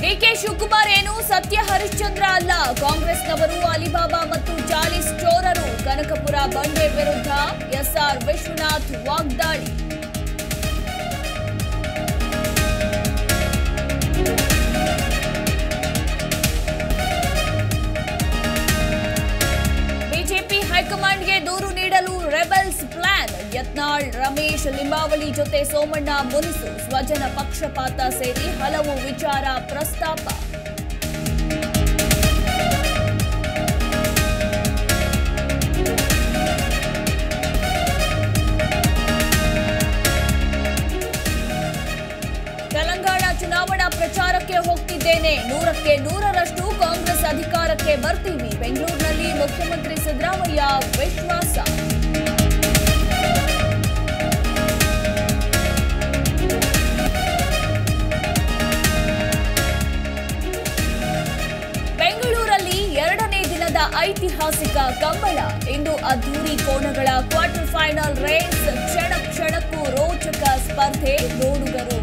DK Shivakumar ಏನು ಸತ್ಯ ಹರಿಶ್ಚಂದ್ರ ಅಲ್ಲ ಕಾಂಗ್ರೆಸ್ನವರು ಅಲಿಬಾಬಾ ಮತ್ತು ಚಾಲಿಸ್ ಚೋರರು ಕನಕಪುರ ಬಂಡೆ ವಿರುದ್ಧ ಎಸ್ಆರ್ ವಿಶ್ವನಾಥ್ ವಾಗ್ದಾಳಿ ಬಿಜೆಪಿ ಹೈಕಮಾಂಡ್ಗೆ ದೂರು ನೀಡಲು ರೆಬೆಲ್ಸ್ ಪ್ಲಾನ್ ಯತ್ನಾಳ್ ರಮೇಶ್ ಲಿಂಬಾವಳಿ ಜೊತೆ ಸೋಮಣ್ಣ ಮುನಿಸು ಸ್ವಜನ ಪಕ್ಷಪಾತ ಸೇರಿ ಹಲವು ವಿಚಾರ ಪ್ರಸ್ತಾಪ ತೆಲಂಗಾಣ ಚುನಾವಣಾ ಪ್ರಚಾರಕ್ಕೆ ಹೋಗ್ತಿದ್ದೇನೆ ನೂರಕ್ಕೆ ನೂರರಷ್ಟು ಕಾಂಗ್ರೆಸ್ ಅಧಿಕಾರಕ್ಕೆ ಬರ್ತೀವಿ ಬೆಂಗಳೂರಿನಲ್ಲಿ ಮುಖ್ಯಮಂತ್ರಿ ಸಿದ್ದರಾಮಯ್ಯ ವಿಶ್ವಾಸ ಬೆಂಗಳೂರಲ್ಲಿ ಎರಡನೇ ದಿನದ ಐತಿಹಾಸಿಕ ಕಂಬಳ ಇಂದು ಅದ್ದೂರಿ ಕೋಣಗಳ ಕ್ವಾರ್ಟರ್ ಫೈನಲ್ ರೇಸ್ ಕ್ಷಣ ಕ್ಷಣಕ್ಕೂ ರೋಚಕ ಸ್ಪರ್ಧೆ ನೋಡುಗರು